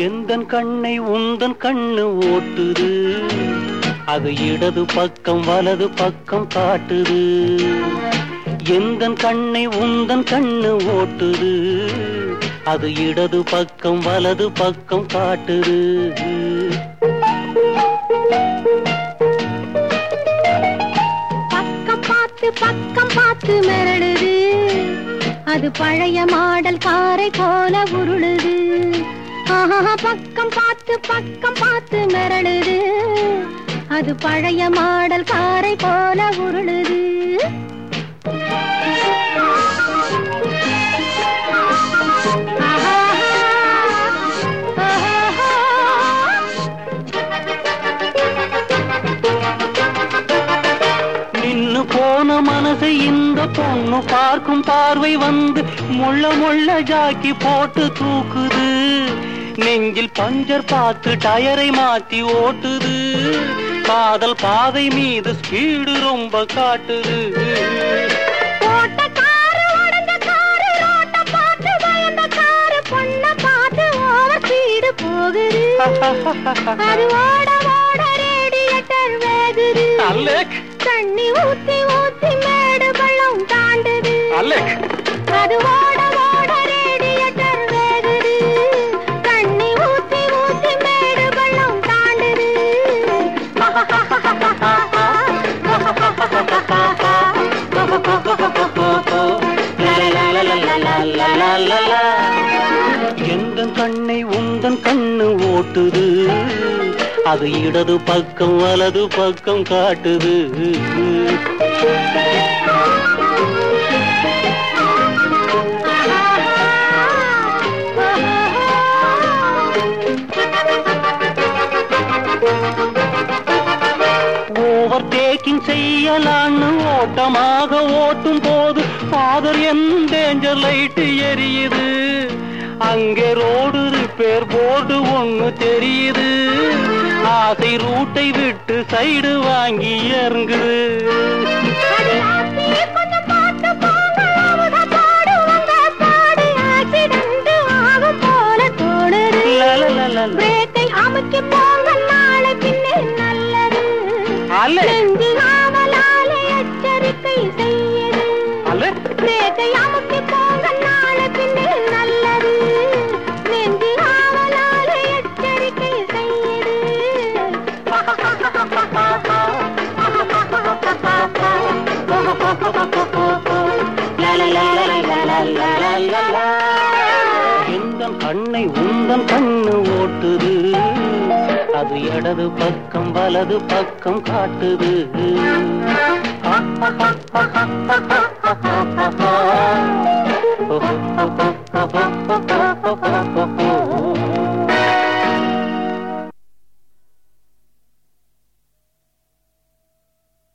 எந்தன் கண்ணை உந்தன் கண்ணு ஓட்டுது அது இடது பக்கம் வலது பக்கம் காட்டுது எந்தன் கண்ணை உந்தன் கண்ணு ஓட்டுது அது இடது பக்கம் வலது பக்கம் காட்டுது பக்கம் பார்த்து பக்கம் பார்த்து மிரளுது அது பழைய மாடல் காரை போல உருளுது ஆஹா பக்கம் பார்த்து பக்கம் பார்த்து மிரளுது அது பழைய மாடல் காரை போல உருளுது நின்னு போன மனசை இந்த பொண்ணு பார்க்கும் பார்வை வந்து முள்ள முள்ள ஜாக்கி போட்டு தூக்குது நெஞ்சில் பஞ்சர் பார்த்து டயரை மாத்தி ஓட்டுது காதல் பாதை மீது ஸ்பீடு ரொம்ப காட்டுது போட்ட காரு உடைஞ்ச காரு ரோட்ட பார்த்து பயந்த காரு பொண்ண பார்த்து ஓவர் ஸ்பீடு போகுது அது ஓட ஓட ரேடியேட்டர் வேகுது அலெக் தண்ணி ஊத்தி ஊத்தி மேடு பள்ளம் தாண்டுது அலெக் அது ஓட ஓட ரேடியேட்டர் வேகுது தண்ணி ஊத்தி ஊத்தி மேடு பள்ளம் தாண்டுது எந்த கண்ணை உந்தன் கண்ணு ஓட்டுது அது இடது பக்கம் வலது பக்கம் காட்டுது ஓவர் டேக்கிங் செய்யலான்னு ஓட்டமாக ஓட்டும் போது ஃபாதர் என் டேஞ்சர் லைட் எரியுது அங்கே ரோடு ரிப்பேர் போர்டு ஒண்ணு தெரியுது ஆசை ரூட்டை விட்டு சைடு வாங்கி இறங்குது அடியாத்தி கொஞ்சம் பார்த்து போங்க, அவங்க பாடுவாங்க பாடு accident ஆகும் போல தோணுது. லலலலல. பிரேக்கை அமுக்கி போங்க, நாளை பின்னே நல்லது. அலே. நெஞ்சு ஆவலாலே எச்சரிக்கை செய்யுது. அலே. பிரேக்கை அமுக்கி போங்க, நாளை பின்னே நல்லது. நெஞ்சு ஆவலாலே எச்சரிக்கை எந்த கண்ணை உந்தன் கண்ணு ஓட்டுது அது இடது பக்கம் வலது பக்கம் காட்டுது செய்யுது